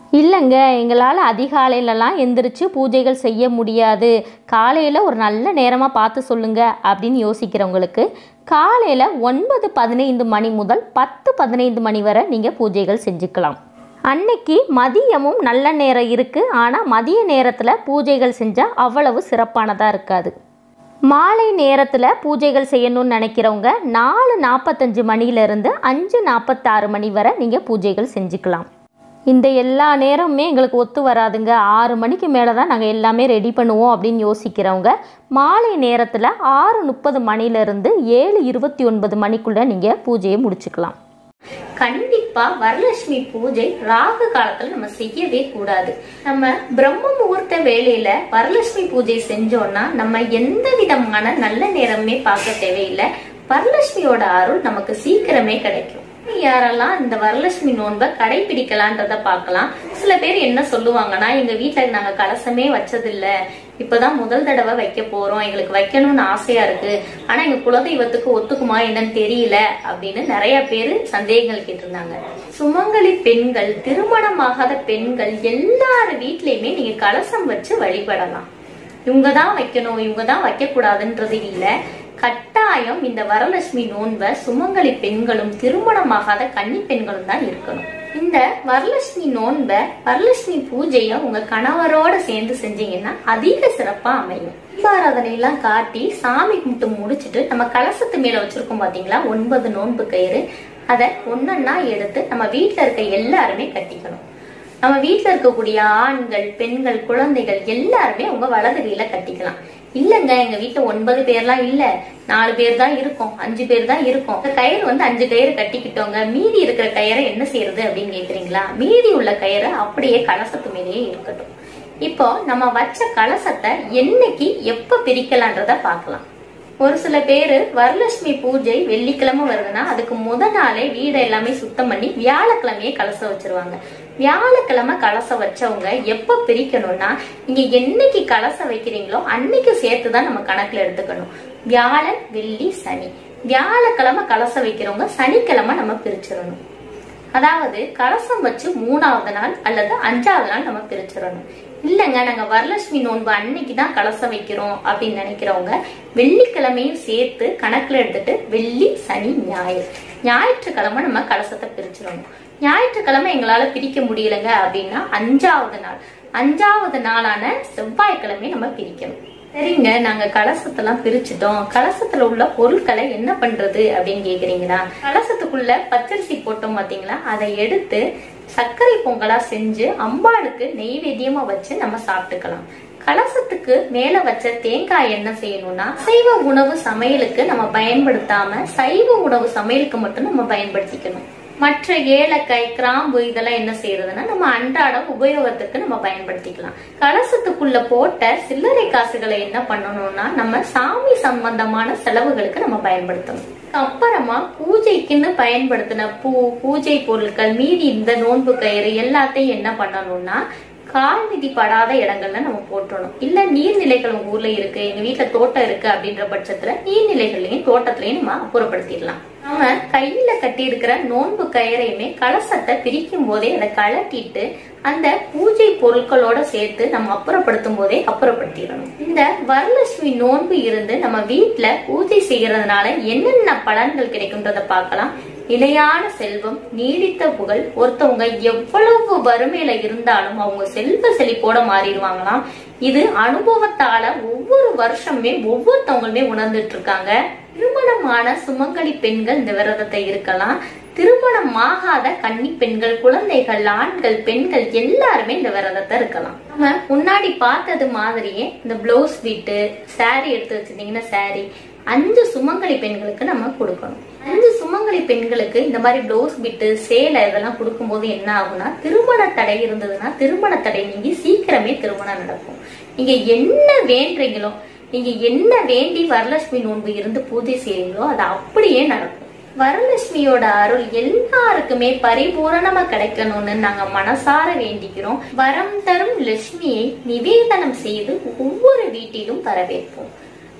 இல்லைங்க எங்களால் அதிகாலையிலலாம் எந்திரிச்சு பூஜைகள் செய்ய முடியாது காலையில் ஒரு நல்ல நேரமாக பார்த்து சொல்லுங்க அப்படின்னு யோசிக்கிறவங்களுக்கு காலையில் ஒன்பது பதினைந்து மணி முதல் பத்து பதினைந்து மணி வரை நீங்கள் பூஜைகள் செஞ்சுக்கலாம் அன்னைக்கு மதியமும் நல்ல நேரம் இருக்குது ஆனால் மதிய நேரத்தில் பூஜைகள் செஞ்சால் அவ்வளவு சிறப்பானதாக இருக்காது மாலை நேரத்தில் பூஜைகள் செய்யணும்னு நினைக்கிறவங்க நாலு நாற்பத்தஞ்சு மணியிலிருந்து அஞ்சு நாற்பத்தாறு மணி வரை நீங்கள் பூஜைகள் செஞ்சுக்கலாம் இந்த எல்லா நேரமுமே எங்களுக்கு ஒத்து வராதுங்க ஆறு மணிக்கு மேலே தான் நாங்கள் எல்லாமே ரெடி பண்ணுவோம் அப்படின்னு யோசிக்கிறவங்க மாலை நேரத்தில் ஆறு முப்பது மணிலேருந்து ஏழு இருபத்தி ஒன்பது மணிக்குள்ளே நீங்கள் பூஜையை முடிச்சுக்கலாம் கண்டிப்பா வரலட்சுமி பூஜை ராகு காலத்துல நம்ம செய்யவே கூடாது நம்ம பிரம்ம முகூர்த்த வேலையில வரலட்சுமி பூஜை செஞ்சோம்னா நம்ம எந்த விதமான நல்ல நேரமே பார்க்க தேவையில்லை வரலட்சுமியோட அருள் நமக்கு சீக்கிரமே கிடைக்கும் யாரெல்லாம் இந்த வரலட்சுமி நோன்பை கடைபிடிக்கலான்றத பார்க்கலாம் சில பேர் என்ன சொல்லுவாங்கன்னா எங்க வீட்டுல நாங்க கலசமே வச்சதில்ல இப்பதான் முதல் தடவை வைக்க போறோம் எங்களுக்கு வைக்கணும்னு ஆசையா இருக்கு ஆனா எங்க குலதெய்வத்துக்கு ஒத்துக்குமா என்னன்னு தெரியல அப்படின்னு நிறைய பேரு சந்தேகங்கள் கேட்டிருந்தாங்க சுமங்கலி பெண்கள் திருமணமாகாத பெண்கள் எல்லார் வீட்லயுமே நீங்க கலசம் வச்சு வழிபடலாம் இவங்க தான் வைக்கணும் இவங்க தான் வைக்க கூடாதுன்றது இல்ல கட்டாயம் இந்த வரலட்சுமி நோன்பை சுமங்கலி பெண்களும் திருமணமாகாத கன்னி பெண்களும் தான் இருக்கணும் இந்த வரலட்சுமி நோன்பை வரலட்சுமி பூஜைய உங்க கணவரோட சேர்ந்து செஞ்சீங்கன்னா அதிக சிறப்பா அமையும் தீபாராதனை எல்லாம் காட்டி சாமி கும்பிட்டு முடிச்சிட்டு நம்ம கலசத்து மேல வச்சிருக்கோம் பாத்தீங்களா ஒன்பது நோன்பு கயிறு அதை ஒன்னொன்னா எடுத்து நம்ம வீட்டுல இருக்க எல்லாருமே கட்டிக்கணும் நம்ம வீட்டுல இருக்கக்கூடிய ஆண்கள் பெண்கள் குழந்தைகள் எல்லாருமே உங்க வலது கையில கட்டிக்கலாம் இல்லங்க எங்க வீட்டுல ஒன்பது பேர்லாம் இல்ல நாலு பேர் தான் இருக்கோம் அஞ்சு பேர் தான் இருக்கோம் இந்த கயிறு வந்து அஞ்சு கயிறு கட்டிக்கிட்டோங்க மீதி இருக்கிற கயிறை என்ன செய்யறது அப்படின்னு கேக்குறீங்களா மீதி உள்ள கயிறு அப்படியே கலசத்து மேலேயே இருக்கட்டும் இப்போ நம்ம வச்ச கலசத்தை என்னைக்கு எப்ப பிரிக்கலான்றத பார்க்கலாம் ஒரு சில பேரு வரலட்சுமி பூஜை வெள்ளிக்கிழமை வருதுன்னா அதுக்கு முத நாளே வீடை எல்லாமே சுத்தம் பண்ணி வியாழக்கிழமையே கலசம் வச்சிருவாங்க வியாழக்கிழமை கலசம் வச்சவங்க எப்ப பிரிக்கணும்னா நீங்க என்னைக்கு கலசம் வைக்கிறீங்களோ அன்னைக்கு சேர்த்து தான் நம்ம கணக்குல எடுத்துக்கணும் வியாழன் வெள்ளி சனி வியாழக்கிழமை கலசம் வைக்கிறவங்க சனிக்கிழமை நம்ம பிரிச்சிடணும் அதாவது கலசம் வச்சு மூணாவது நாள் அல்லது அஞ்சாவது நாள் நம்ம பிரிச்சிடணும் இல்லைங்க நாங்க வரலட்சுமி நோன்பு அன்னைக்கு தான் கலசம் வைக்கிறோம் அப்படின்னு நினைக்கிறவங்க வெள்ளிக்கிழமையும் சேர்த்து கணக்குல எடுத்துட்டு வெள்ளி சனி ஞாயிறு ஞாயிற்றுக்கிழமை நம்ம கலசத்தை பிரிச்சிடணும் ஞாயிற்றுக்கிழமை எங்களால பிரிக்க முடியலங்க அப்படின்னா அஞ்சாவது நாள் அஞ்சாவது நாளான செவ்வாய்க்கிழமை நம்ம பிரிக்கணும் சரிங்க நாங்க கலசத்தெல்லாம் பிரிச்சுட்டோம் கலசத்துல உள்ள பொருட்களை என்ன பண்றது அப்படின்னு கேக்குறீங்களா கலசத்துக்குள்ள பச்சரிசி போட்டோம் பாத்தீங்களா அதை எடுத்து சர்க்கரை பொங்கலா செஞ்சு அம்பாளுக்கு நெய்வேத்தியமா வச்சு நம்ம சாப்பிட்டுக்கலாம் கலசத்துக்கு மேல வச்ச தேங்காய் என்ன செய்யணும்னா சைவ உணவு சமையலுக்கு நம்ம பயன்படுத்தாம சைவ உணவு சமையலுக்கு மட்டும் நம்ம பயன்படுத்திக்கணும் மற்ற ஏலக்காய் கிராம்பு இதெல்லாம் என்ன செய்யறதுன்னா நம்ம அன்றாடம் உபயோகத்துக்கு நம்ம பயன்படுத்திக்கலாம் கலசத்துக்குள்ள போட்ட சில்லறை காசுகளை என்ன பண்ணணும்னா நம்ம சாமி சம்பந்தமான செலவுகளுக்கு நம்ம பயன்படுத்தணும் அப்புறமா பூஜைக்குன்னு பயன்படுத்தின பூ பூஜை பொருட்கள் மீதி இந்த நோன்பு கயிறு எல்லாத்தையும் என்ன பண்ணணும்னா கால் மிதி படாத இடங்கள்ல நம்ம போட்டுறணும் இல்ல நீர்நிலைகள் உங்க ஊர்ல இருக்கு எங்க வீட்டுல தோட்டம் இருக்கு அப்படின்ற பட்சத்துல நீர்நிலைகள்லயும் தோட்டத்திலயும் நம்ம அப்புறப்படுத்திடலாம் நம்ம கையில கட்டி இருக்கிற நோன்பு கயிறையுமே கலசத்தை பிரிக்கும் போதே அதை கலட்டிட்டு அந்த பூஜை பொருட்களோட சேர்த்து நம்ம அப்புறப்படுத்தும் போதே அப்புறப்படுத்திடணும் இந்த வரலட்சுமி நோன்பு இருந்து நம்ம வீட்டுல பூஜை செய்யறதுனால என்னென்ன பலன்கள் கிடைக்கும்ன்றத பார்க்கலாம் நிலையான செல்வம் நீடித்த புகழ் ஒருத்தவங்க எவ்வளவு வறுமையில இருந்தாலும் அவங்க செல்வ செழிப்போட மாறிடுவாங்களாம் இது அனுபவத்தால ஒவ்வொரு வருஷமே ஒவ்வொருத்தவங்களுமே உணர்ந்துட்டு இருக்காங்க திருமணமான சுமங்கலி பெண்கள் இந்த விரதத்தை இருக்கலாம் திருமணம் ஆகாத கன்னி பெண்கள் குழந்தைகள் ஆண்கள் பெண்கள் எல்லாருமே இந்த விரதத்தை இருக்கலாம் நம்ம முன்னாடி பார்த்தது மாதிரியே இந்த பிளவுஸ் விட்டு saree எடுத்து வச்சிருந்தீங்கன்னா saree அஞ்சு சுமங்கலி பெண்களுக்கு நம்ம கொடுக்கணும் அஞ்சு சுமங்கலி பெண்களுக்கு இந்த மாதிரி பிளவுஸ் பிட்டு சேலை இதெல்லாம் கொடுக்கும்போது என்ன ஆகும்னா திருமண தடை இருந்ததுன்னா திருமண தடை நீங்கி சீக்கிரமே திருமணம் நடக்கும் நீங்க என்ன வேண்டுறீங்களோ நீங்க என்ன வேண்டி வரலட்சுமி நோன்பு இருந்து பூஜை செய்றீங்களோ அது அப்படியே நடக்கும் வரலட்சுமியோட அருள் எல்லாருக்குமே பரிபூரணமா கிடைக்கணும்னு நாங்க மனசார வேண்டிக்கிறோம் வரம் தரும் லட்சுமியை நிவேதனம் செய்து ஒவ்வொரு வீட்டிலும் வரவேற்போம்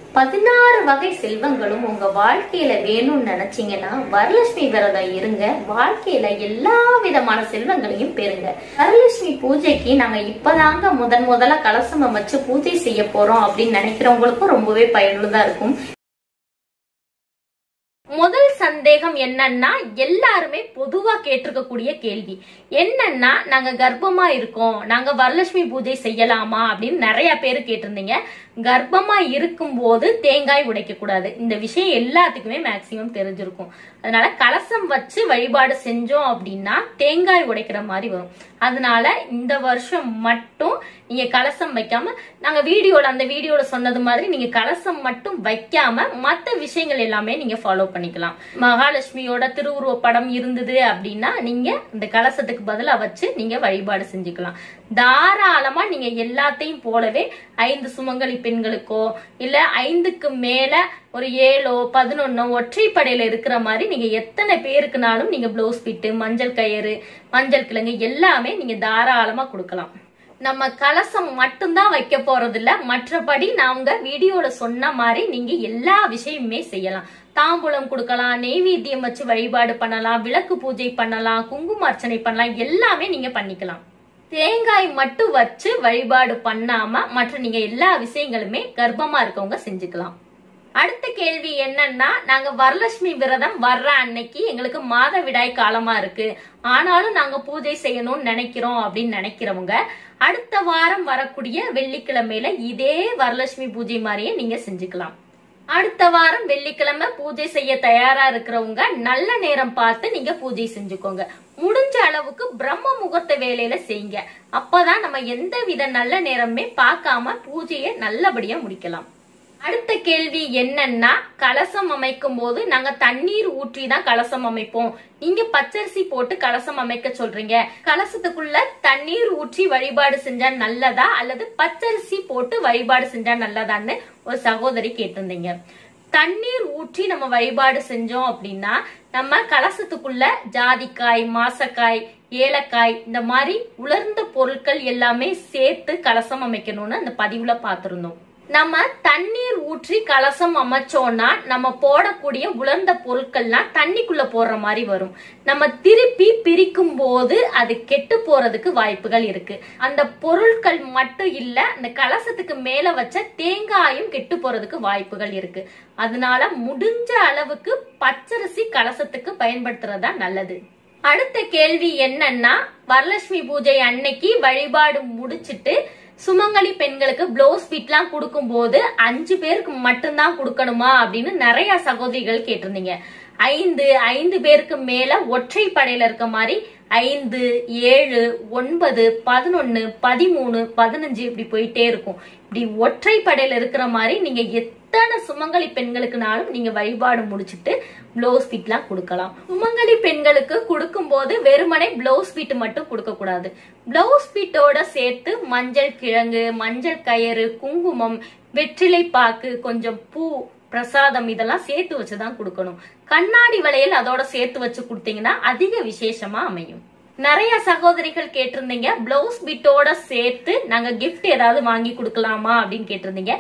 பதினாறு வகை செல்வங்களும் உங்க வாழ்க்கையில வேணும்னு நினைச்சீங்கன்னா வரலட்சுமி விரதம் இருங்க வாழ்க்கையில எல்லா விதமான செல்வங்களையும் பெறுங்க வரலட்சுமி பூஜைக்கு நாங்க இப்பதாங்க முதன் முதல்ல கலசம் அமைச்சு பூஜை செய்ய போறோம் அப்படின்னு நினைக்கிறவங்களுக்கும் ரொம்பவே பயனுள்ளதா இருக்கும் முதல் சந்தேகம் என்னன்னா எல்லாருமே பொதுவா கேட்டிருக்கக்கூடிய கேள்வி என்னன்னா நாங்க கர்ப்பமா இருக்கோம் நாங்க வரலட்சுமி பூஜை செய்யலாமா அப்படின்னு நிறைய பேர் கேட்டிருந்தீங்க கர்ப்பமா இருக்கும்போது தேங்காய் உடைக்க கூடாது இந்த விஷயம் எல்லாத்துக்குமே மேக்சிமம் தெரிஞ்சிருக்கும் அதனால கலசம் வச்சு வழிபாடு செஞ்சோம் அப்படின்னா தேங்காய் உடைக்கிற மாதிரி வரும் அதனால இந்த வருஷம் மட்டும் நீங்க கலசம் வைக்காம நாங்க வீடியோல அந்த வீடியோல சொன்னது மாதிரி நீங்க கலசம் மட்டும் வைக்காம மத்த விஷயங்கள் எல்லாமே நீங்க ஃபாலோ பண்ணிக்கலாம் மகாலட்சுமியோட திருவுருவ படம் இருந்தது அப்படின்னா நீங்க இந்த கலசத்துக்கு பதிலா வச்சு நீங்க வழிபாடு செஞ்சுக்கலாம் தாராளமா நீங்க எல்லாத்தையும் போலவே ஐந்து சுமங்கலி பெண்களுக்கோ இல்ல ஐந்துக்கு மேல ஒரு ஏழோ பதினொன்னோ ஒற்றைப்படையில இருக்கிற மாதிரி நீங்க எத்தனை பேருக்குனாலும் நீங்க பிளவுஸ் பிட்டு மஞ்சள் கயிறு மஞ்சள் கிழங்கு எல்லாமே நீங்க தாராளமா கொடுக்கலாம் நம்ம கலசம் மட்டும்தான் வைக்க போறது இல்ல மற்றபடி நாங்க வீடியோல சொன்ன மாதிரி நீங்க எல்லா விஷயமுமே செய்யலாம் தாம்பூலம் கொடுக்கலாம் நெய்வேத்தியம் வச்சு வழிபாடு பண்ணலாம் விளக்கு பூஜை பண்ணலாம் குங்கும அர்ச்சனை பண்ணலாம் எல்லாமே நீங்க பண்ணிக்கலாம் தேங்காய் மட்டும் வச்சு வழிபாடு பண்ணாம மற்ற நீங்க எல்லா விஷயங்களுமே கர்ப்பமா இருக்கவங்க செஞ்சுக்கலாம் அடுத்த கேள்வி என்னன்னா நாங்க வரலட்சுமி விரதம் வர்ற அன்னைக்கு எங்களுக்கு மாதவிடாய் காலமா இருக்கு ஆனாலும் நாங்க பூஜை செய்யணும்னு நினைக்கிறோம் அப்படின்னு நினைக்கிறவங்க அடுத்த வாரம் வரக்கூடிய வெள்ளிக்கிழமையில இதே வரலட்சுமி பூஜை மாதிரியே நீங்க செஞ்சுக்கலாம் அடுத்த வாரம் வெள்ளிக்கிழமை பூஜை செய்ய தயாரா இருக்கிறவங்க நல்ல நேரம் பார்த்து நீங்க பூஜை செஞ்சுக்கோங்க முடிஞ்ச அளவுக்கு பிரம்ம முகூர்த்த வேலையில செய்யுங்க அப்பதான் நம்ம எந்த வித நல்ல நேரமே பார்க்காம பூஜையை நல்லபடியா முடிக்கலாம் அடுத்த கேள்வி என்னன்னா கலசம் அமைக்கும் போது நாங்க தண்ணீர் ஊற்றி தான் கலசம் அமைப்போம் நீங்க பச்சரிசி போட்டு கலசம் அமைக்க சொல்றீங்க கலசத்துக்குள்ள தண்ணீர் ஊற்றி வழிபாடு செஞ்சா நல்லதா அல்லது பச்சரிசி போட்டு வழிபாடு செஞ்சா நல்லதான்னு ஒரு சகோதரி கேட்டிருந்தீங்க தண்ணீர் ஊற்றி நம்ம வழிபாடு செஞ்சோம் அப்படின்னா நம்ம கலசத்துக்குள்ள ஜாதிக்காய் மாசக்காய் ஏலக்காய் இந்த மாதிரி உலர்ந்த பொருட்கள் எல்லாமே சேர்த்து கலசம் அமைக்கணும்னு அந்த பதிவுல பார்த்திருந்தோம் நம்ம தண்ணீர் ஊற்றி கலசம் அமைச்சோம்னா நம்ம போடக்கூடிய உலர்ந்த பொருட்கள்லாம் தண்ணிக்குள்ள போடுற மாதிரி வரும் நம்ம திருப்பி பிரிக்கும் போது அது கெட்டு போறதுக்கு வாய்ப்புகள் இருக்கு அந்த பொருட்கள் மட்டும் இல்ல அந்த கலசத்துக்கு மேல வச்ச தேங்காயும் கெட்டு போறதுக்கு வாய்ப்புகள் இருக்கு அதனால முடிஞ்ச அளவுக்கு பச்சரிசி கலசத்துக்கு பயன்படுத்துறதா நல்லது அடுத்த கேள்வி என்னன்னா வரலட்சுமி பூஜை அன்னைக்கு வழிபாடு முடிச்சிட்டு சுமங்கலி பெண்களுக்கு பிளவுஸ் பிட்லாம் கொடுக்கும் போது அஞ்சு பேருக்கு மட்டும்தான் கொடுக்கணுமா அப்படின்னு நிறைய சகோதரிகள் கேட்டிருந்தீங்க ஐந்து ஐந்து பேருக்கு மேல ஒற்றை படையில இருக்க மாதிரி ஐந்து ஏழு ஒன்பது பதினொன்னு பதிமூணு பதினஞ்சு இப்படி போயிட்டே இருக்கும் இப்படி ஒற்றை படையில இருக்கிற மாதிரி நீங்க எத்தனை சுமங்கலி பெண்களுக்குனாலும் நீங்க வழிபாடு முடிச்சிட்டு பிளவுஸ் பிட்லாம் கொடுக்கலாம் சுமங்கலி பெண்களுக்கு கொடுக்கும் போது வெறுமனே பிளவுஸ் பிட் மட்டும் கொடுக்க கூடாது பிளவுஸ் பிட்டோட சேர்த்து மஞ்சள் கிழங்கு மஞ்சள் கயிறு குங்குமம் வெற்றிலை பாக்கு கொஞ்சம் பூ பிரசாதம் இதெல்லாம் சேர்த்து வச்சுதான் கொடுக்கணும் கண்ணாடி வளையல் அதோட சேர்த்து வச்சு கொடுத்தீங்கன்னா அதிக விசேஷமா அமையும் நிறைய சகோதரிகள் கேட்டிருந்தீங்க பிளவுஸ் பிட்டோட சேர்த்து நாங்க gift ஏதாவது வாங்கி கொடுக்கலாமா அப்படின்னு கேட்டிருந்தீங்க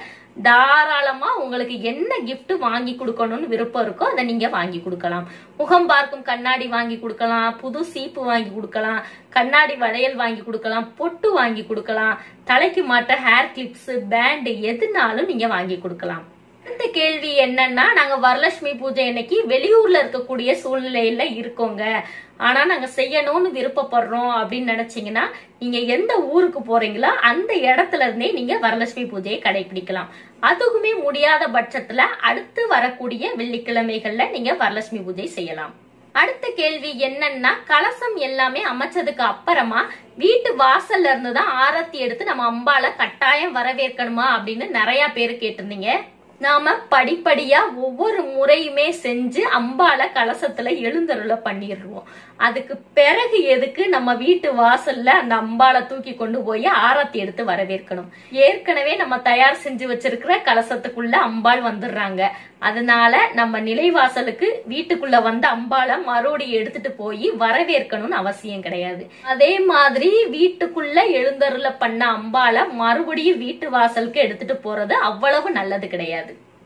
தாராளமா உங்களுக்கு என்ன gift வாங்கி கொடுக்கணும்னு விருப்பம் இருக்கோ அதை நீங்க வாங்கி கொடுக்கலாம் முகம் பார்க்கும் கண்ணாடி வாங்கி கொடுக்கலாம் புது சீப்பு வாங்கி கொடுக்கலாம் கண்ணாடி வளையல் வாங்கி கொடுக்கலாம் பொட்டு வாங்கி கொடுக்கலாம் தலைக்கு மாட்ட ஹேர் கிளிப்ஸ் பேண்ட் எதுனாலும் நீங்க வாங்கி கொடுக்கலாம் அடுத்த கேள்வி என்னன்னா நாங்க வரலட்சுமி பூஜை அன்னைக்கு வெளியூர்ல இருக்கக்கூடிய சூழ்நிலையில இருக்கோங்க ஆனா நாங்க செய்யணும்னு விருப்பப்படுறோம் அப்படின்னு நினைச்சீங்கன்னா நீங்க எந்த ஊருக்கு போறீங்களோ அந்த இடத்துல இருந்தே நீங்க வரலட்சுமி பூஜையை கடைபிடிக்கலாம் அதுக்குமே முடியாத பட்சத்துல அடுத்து வரக்கூடிய வெள்ளிக்கிழமைகள்ல நீங்க வரலட்சுமி பூஜை செய்யலாம் அடுத்த கேள்வி என்னன்னா கலசம் எல்லாமே அமைச்சதுக்கு அப்புறமா வீட்டு வாசல்ல இருந்து தான் ஆரத்தி எடுத்து நம்ம அம்பால கட்டாயம் வரவேற்கணுமா அப்படின்னு நிறைய பேர் கேட்டிருந்தீங்க நாம படிப்படியா ஒவ்வொரு முறையுமே செஞ்சு அம்பால கலசத்துல எழுந்தருள பண்ணிடுவோம் அதுக்கு பிறகு எதுக்கு நம்ம வீட்டு வாசல்ல அந்த அம்பால தூக்கி கொண்டு போய் ஆரத்தி எடுத்து வரவேற்கணும் ஏற்கனவே நம்ம தயார் செஞ்சு வச்சிருக்கிற கலசத்துக்குள்ள அம்பாள் வந்துடுறாங்க அதனால நம்ம நிலைவாசலுக்கு வீட்டுக்குள்ள வந்த அம்பால மறுபடியும் எடுத்துட்டு போய் வரவேற்கணும்னு அவசியம் கிடையாது அதே மாதிரி வீட்டுக்குள்ள எழுந்தருள பண்ண அம்பால மறுபடியும் வீட்டு வாசலுக்கு எடுத்துட்டு போறது அவ்வளவு நல்லது கிடையாது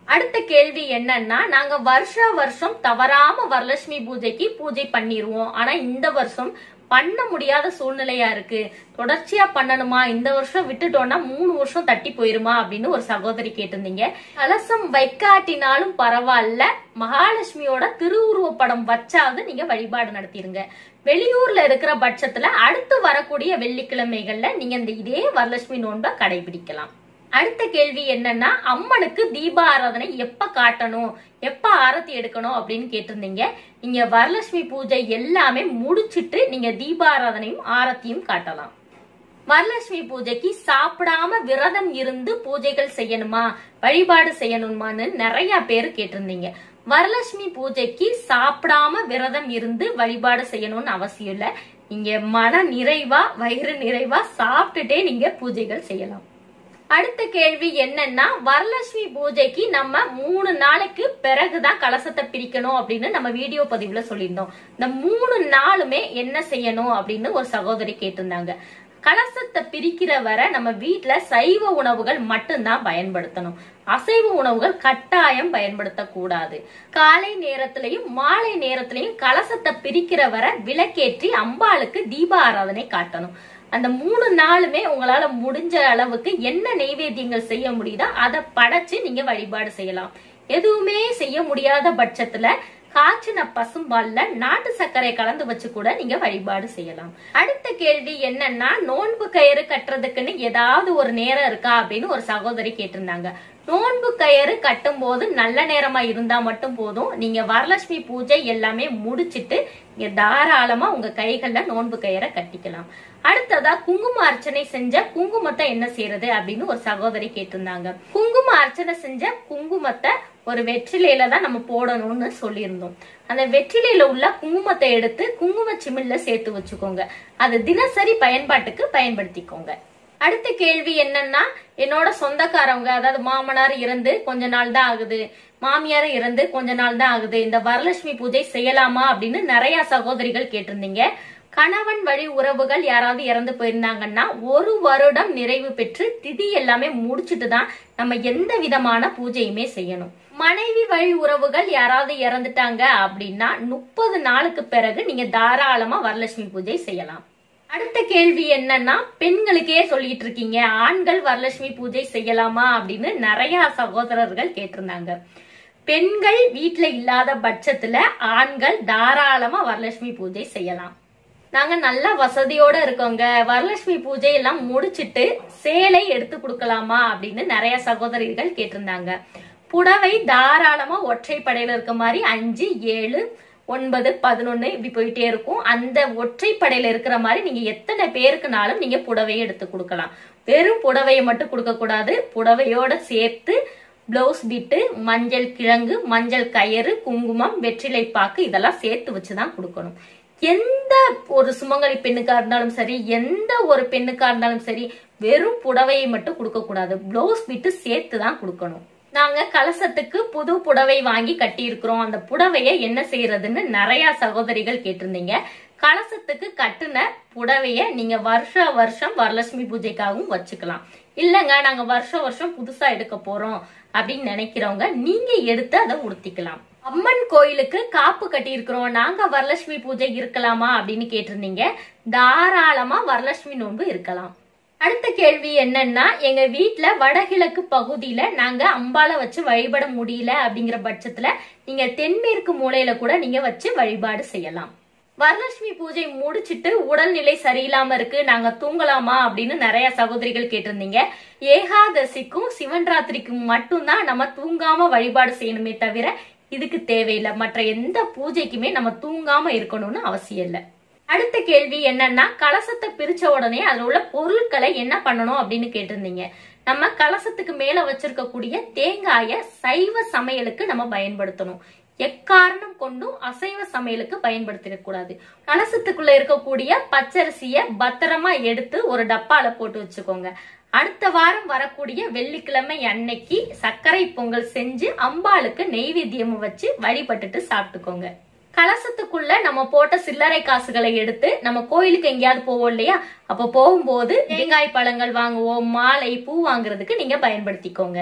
அடுத்த கேள்வி என்னன்னா நாங்க வருஷா வருஷம் தவறாம வரலட்சுமி பூஜைக்கு பூஜை பண்ணிருவோம் ஆனா இந்த வருஷம் பண்ண முடியாத சூழ்நிலையா இருக்கு தொடர்ச்சியா பண்ணணுமா இந்த வருஷம் விட்டுட்டோம்னா மூணு வருஷம் தட்டி போயிருமா அப்படின்னு ஒரு சகோதரி கேட்டிருந்தீங்க கலசம் வைக்காட்டினாலும் பரவாயில்ல மகாலட்சுமியோட திருவுருவ படம் வச்சாவது நீங்க வழிபாடு நடத்திருங்க வெளியூர்ல இருக்கிற பட்சத்துல அடுத்து வரக்கூடிய வெள்ளிக்கிழமைகள்ல நீங்க இந்த இதே வரலட்சுமி நோன்பை கடைபிடிக்கலாம் அடுத்த கேள்வி என்னன்னா அம்மனுக்கு தீப ஆராதனை எப்ப காட்டணும் எப்ப ஆரத்தி எடுக்கணும் அப்படின்னு கேட்டிருந்தீங்க நீங்க வரலட்சுமி பூஜை எல்லாமே முடிச்சிட்டு நீங்க தீபாராதனையும் ஆரத்தியும் காட்டலாம் வரலட்சுமி பூஜைக்கு சாப்பிடாம விரதம் இருந்து பூஜைகள் செய்யணுமா வழிபாடு செய்யணுமான்னு நிறைய பேர் கேட்டிருந்தீங்க வரலட்சுமி பூஜைக்கு சாப்பிடாம விரதம் இருந்து வழிபாடு செய்யணும்னு அவசியம் இல்ல நீங்க மன நிறைவா வயிறு நிறைவா சாப்பிட்டுட்டே நீங்க பூஜைகள் செய்யலாம் அடுத்த கேள்வி என்னன்னா வரலட்சுமி பூஜைக்கு நம்ம மூணு நாளைக்கு பிறகுதான் கலசத்தை பிரிக்கணும் அப்படின்னு நம்ம வீடியோ பதிவுல சொல்லியிருந்தோம் இந்த மூணு நாளுமே என்ன செய்யணும் அப்படின்னு ஒரு சகோதரி கேட்டிருந்தாங்க கலசத்தை பிரிக்கிற வரை நம்ம வீட்ல சைவ உணவுகள் மட்டும்தான் பயன்படுத்தணும் அசைவ உணவுகள் கட்டாயம் பயன்படுத்தக்கூடாது காலை நேரத்திலையும் மாலை நேரத்திலையும் கலசத்தை பிரிக்கிற வரை விளக்கேற்றி அம்பாளுக்கு தீப ஆராதனை காட்டணும் அந்த மூணு நாளுமே உங்களால முடிஞ்ச அளவுக்கு என்ன நெய்வேத்தியங்கள் செய்ய முடியுதோ அதை படைச்சு நீங்க வழிபாடு செய்யலாம் எதுவுமே செய்ய முடியாத பட்சத்துல காய்ச்சின பசும்பால்ல நாட்டு சர்க்கரை கலந்து வச்சு கூட நீங்க வழிபாடு செய்யலாம் அடுத்த கேள்வி என்னன்னா நோன்பு கயிறு கட்டுறதுக்குன்னு ஏதாவது ஒரு நேரம் இருக்கா அப்படின்னு ஒரு சகோதரி கேட்டிருந்தாங்க நோன்பு கயிறு கட்டும் போது நல்ல நேரமா இருந்தா மட்டும் போதும் நீங்க வரலட்சுமி பூஜை எல்லாமே முடிச்சிட்டு நீங்க தாராளமா உங்க கைகள்ல நோன்பு கயிறை கட்டிக்கலாம் அடுத்ததா குங்கும அர்ச்சனை செஞ்ச குங்குமத்தை என்ன செய்யறது அப்படின்னு ஒரு சகோதரி கேட்டிருந்தாங்க குங்கும அர்ச்சனை செஞ்ச குங்குமத்தை ஒரு வெற்றிலையில தான் நம்ம போடணும்னு சொல்லியிருந்தோம் அந்த வெற்றிலையில உள்ள குங்குமத்தை எடுத்து குங்கும சிமிழ்ல சேர்த்து வச்சுக்கோங்க அது தினசரி பயன்பாட்டுக்கு பயன்படுத்திக்கோங்க அடுத்த கேள்வி என்னன்னா என்னோட சொந்தக்காரவங்க அதாவது மாமனார் இறந்து கொஞ்ச நாள் தான் ஆகுது மாமியார் இறந்து கொஞ்ச நாள் தான் ஆகுது இந்த வரலட்சுமி பூஜை செய்யலாமா அப்படின்னு நிறைய சகோதரிகள் கேட்டிருந்தீங்க கணவன் வழி உறவுகள் யாராவது இறந்து போயிருந்தாங்கன்னா ஒரு வருடம் நிறைவு பெற்று திதி எல்லாமே முடிச்சிட்டு தான் நம்ம எந்த விதமான பூஜையுமே செய்யணும் மனைவி வழி உறவுகள் யாராவது இறந்துட்டாங்க அப்படின்னா முப்பது நாளுக்கு பிறகு நீங்க தாராளமா வரலட்சுமி பூஜை செய்யலாம் அடுத்த கேள்வி என்னன்னா பெண்களுக்கே சொல்லிட்டு இருக்கீங்க ஆண்கள் வரலட்சுமி பூஜை செய்யலாமா அப்படின்னு நிறைய சகோதரர்கள் கேட்டிருந்தாங்க பெண்கள் வீட்ல இல்லாத பட்சத்துல ஆண்கள் தாராளமா வரலட்சுமி பூஜை செய்யலாம் நாங்க நல்ல வசதியோட இருக்கோங்க வரலட்சுமி பூஜை எல்லாம் முடிச்சிட்டு சேலை எடுத்து கொடுக்கலாமா அப்படின்னு நிறைய சகோதரிகள் கேட்டிருந்தாங்க புடவை தாராளமா ஒற்றைப்படையில இருக்க மாதிரி அஞ்சு ஏழு ஒன்பது பதினொன்னு இப்படி போயிட்டே இருக்கும் அந்த ஒற்றைப்படையில இருக்கிற மாதிரி நீங்க எத்தனை பேருக்குனாலும் நீங்க புடவையை எடுத்து கொடுக்கலாம் வெறும் புடவையை மட்டும் கொடுக்க கூடாது புடவையோட சேர்த்து பிளவுஸ் பிட்டு மஞ்சள் கிழங்கு மஞ்சள் கயிறு குங்குமம் வெற்றிலை பாக்கு இதெல்லாம் சேர்த்து வச்சுதான் கொடுக்கணும் எந்த ஒரு சுமங்கலி பெண்ணுக்கா இருந்தாலும் சரி எந்த ஒரு பெண்ணுக்கா இருந்தாலும் சரி வெறும் புடவையை மட்டும் கொடுக்க கூடாது பிளவுஸ் பிட்டு சேர்த்து தான் கொடுக்கணும் நாங்க கலசத்துக்கு புது புடவை வாங்கி கட்டி இருக்கிறோம் அந்த புடவைய என்ன செய்யறதுன்னு நிறைய சகோதரிகள் கேட்டிருந்தீங்க கலசத்துக்கு கட்டுன புடவைய நீங்க வருஷ வருஷம் வரலட்சுமி பூஜைக்காகவும் வச்சுக்கலாம் இல்லங்க நாங்க வருஷ வருஷம் புதுசா எடுக்க போறோம் அப்படின்னு நினைக்கிறவங்க நீங்க எடுத்து அதை உடுத்திக்கலாம் அம்மன் கோயிலுக்கு காப்பு கட்டி இருக்கிறோம் நாங்க வரலட்சுமி பூஜை இருக்கலாமா அப்படின்னு கேட்டிருந்தீங்க தாராளமா வரலட்சுமி நோன்பு இருக்கலாம் அடுத்த கேள்வி என்னன்னா எங்க வீட்ல வடகிழக்கு பகுதியில நாங்க அம்பால வச்சு வழிபட முடியல அப்படிங்கிற பட்சத்துல நீங்க தென்மேற்கு மூலையில கூட நீங்க வச்சு வழிபாடு செய்யலாம் வரலட்சுமி பூஜை முடிச்சிட்டு உடல்நிலை சரியில்லாம இருக்கு நாங்க தூங்கலாமா அப்படின்னு நிறைய சகோதரிகள் கேட்டிருந்தீங்க ஏகாதசிக்கும் சிவன் ராத்திரிக்கும் மட்டும்தான் நம்ம தூங்காம வழிபாடு செய்யணுமே தவிர இதுக்கு தேவையில்லை மற்ற எந்த பூஜைக்குமே நம்ம தூங்காம இருக்கணும்னு அவசியம் இல்லை அடுத்த கேள்வி என்னன்னா கலசத்தை பிரிச்ச உடனே அதுல உள்ள பொருட்களை என்ன பண்ணணும் அப்படின்னு கேட்டிருந்தீங்க நம்ம கலசத்துக்கு மேல வச்சிருக்கக்கூடிய தேங்காய சைவ சமையலுக்கு நம்ம பயன்படுத்தணும் எக்காரணம் கொண்டும் அசைவ சமையலுக்கு பயன்படுத்திடக்கூடாது கலசத்துக்குள்ள இருக்கக்கூடிய பச்சரிசிய பத்திரமா எடுத்து ஒரு டப்பால போட்டு வச்சுக்கோங்க அடுத்த வாரம் வரக்கூடிய வெள்ளிக்கிழமை அன்னைக்கு சர்க்கரை பொங்கல் செஞ்சு அம்பாளுக்கு நெய்வேத்தியம் வச்சு வழிபட்டுட்டு சாப்பிட்டுக்கோங்க கலசத்துக்குள்ள நம்ம போட்ட சில்லறை காசுகளை எடுத்து நம்ம கோயிலுக்கு எங்கேயாவது போவோம் இல்லையா அப்ப போகும்போது தேங்காய் பழங்கள் வாங்குவோம் மாலை பூ வாங்குறதுக்கு நீங்க பயன்படுத்திக்கோங்க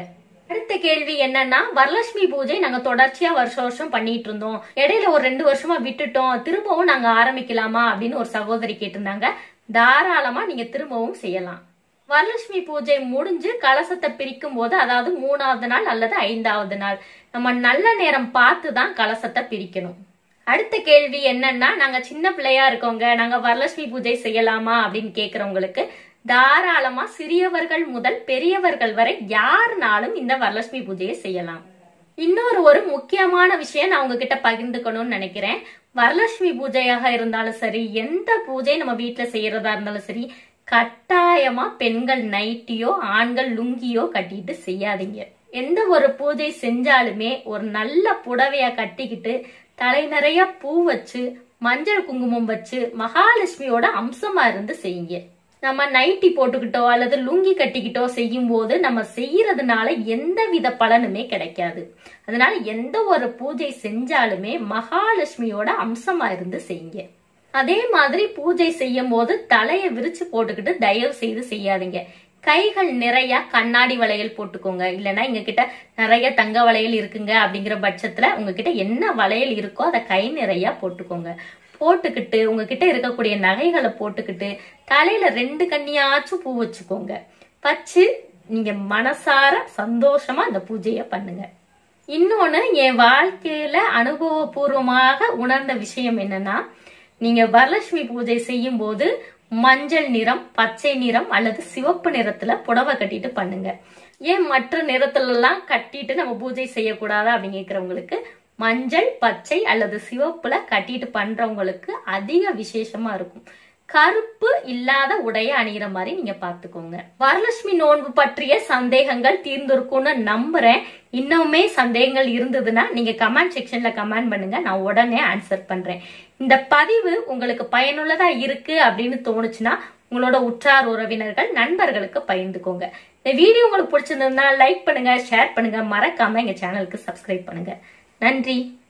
அடுத்த கேள்வி என்னன்னா வரலட்சுமி பூஜை நாங்க தொடர்ச்சியா வருஷம் வருஷம் பண்ணிட்டு இருந்தோம் இடையில ஒரு ரெண்டு வருஷமா விட்டுட்டோம் திரும்பவும் நாங்க ஆரம்பிக்கலாமா அப்படின்னு ஒரு சகோதரி கேட்டிருந்தாங்க தாராளமா நீங்க திரும்பவும் செய்யலாம் வரலட்சுமி பூஜை முடிஞ்சு கலசத்தை பிரிக்கும் போது அதாவது மூணாவது நாள் அல்லது ஐந்தாவது நாள் நம்ம நல்ல நேரம் பார்த்து தான் கலசத்தை பிரிக்கணும் அடுத்த கேள்வி என்னன்னா நாங்க சின்ன பிள்ளையா இருக்கோங்க நாங்க வரலட்சுமி பூஜை செய்யலாமா அப்படின்னு கேக்குறவங்களுக்கு தாராளமா சிறியவர்கள் முதல் பெரியவர்கள் வரை யாருனாலும் இந்த வரலட்சுமி பூஜையை செய்யலாம் இன்னொரு ஒரு முக்கியமான விஷயம் நான் உங்ககிட்ட பகிர்ந்துக்கணும்னு நினைக்கிறேன் வரலட்சுமி பூஜையாக இருந்தாலும் சரி எந்த பூஜை நம்ம வீட்டுல செய்யறதா இருந்தாலும் சரி கட்டாயமா பெண்கள் நைட்டியோ ஆண்கள் லுங்கியோ கட்டிட்டு செய்யாதீங்க எந்த ஒரு பூஜை செஞ்சாலுமே ஒரு நல்ல புடவைய கட்டிக்கிட்டு தலை நிறைய பூ வச்சு மஞ்சள் குங்குமம் வச்சு மகாலட்சுமியோட அம்சமா இருந்து செய்யுங்க நம்ம நைட்டி போட்டுக்கிட்டோ அல்லது லுங்கி கட்டிக்கிட்டோ செய்யும் போது நம்ம செய்யறதுனால எந்த வித பலனுமே கிடைக்காது அதனால எந்த ஒரு பூஜை செஞ்சாலுமே மகாலட்சுமியோட அம்சமா இருந்து செய்யுங்க அதே மாதிரி பூஜை செய்யும் போது தலையை விரிச்சு போட்டுக்கிட்டு தயவு செய்து செய்யாதீங்க கைகள் நிறைய கண்ணாடி வளையல் போட்டுக்கோங்க இல்லைன்னா எங்க கிட்ட நிறைய தங்க வளையல் இருக்குங்க அப்படிங்கிற பட்சத்துல உங்ககிட்ட என்ன வளையல் இருக்கோ அதை கை நிறைய போட்டுக்கோங்க போட்டுக்கிட்டு உங்ககிட்ட இருக்கக்கூடிய நகைகளை போட்டுக்கிட்டு தலையில ரெண்டு கண்ணியாச்சும் பூ வச்சுக்கோங்க வச்சு நீங்க மனசார சந்தோஷமா அந்த பூஜையை பண்ணுங்க இன்னொன்னு என் வாழ்க்கையில அனுபவபூர்வமாக உணர்ந்த விஷயம் என்னன்னா நீங்க வரலட்சுமி பூஜை செய்யும் போது மஞ்சள் நிறம் பச்சை நிறம் அல்லது சிவப்பு நிறத்துல புடவை கட்டிட்டு பண்ணுங்க ஏன் மற்ற நிறத்துல எல்லாம் கட்டிட்டு நம்ம பூஜை செய்யக்கூடாதா அப்படின்னு கேக்குறவங்களுக்கு மஞ்சள் பச்சை அல்லது சிவப்புல கட்டிட்டு பண்றவங்களுக்கு அதிக விசேஷமா இருக்கும் கருப்பு இல்லாத உடைய அணிகிற மாதிரி நீங்க பாத்துக்கோங்க வரலட்சுமி நோன்பு பற்றிய சந்தேகங்கள் தீர்ந்திருக்கும்னு நம்புறேன் இன்னுமே சந்தேகங்கள் இருந்ததுன்னா நீங்க கமெண்ட் செக்ஷன்ல கமெண்ட் பண்ணுங்க நான் உடனே ஆன்சர் பண்றேன் இந்த பதிவு உங்களுக்கு பயனுள்ளதா இருக்கு அப்படின்னு தோணுச்சுன்னா உங்களோட உற்றார் உறவினர்கள் நண்பர்களுக்கு பகிர்ந்துக்கோங்க இந்த வீடியோ உங்களுக்கு பிடிச்சிருந்ததுன்னா லைக் பண்ணுங்க ஷேர் பண்ணுங்க மறக்காம எங்க சேனலுக்கு சப்ஸ்கிரைப் பண்ணுங்க நன்றி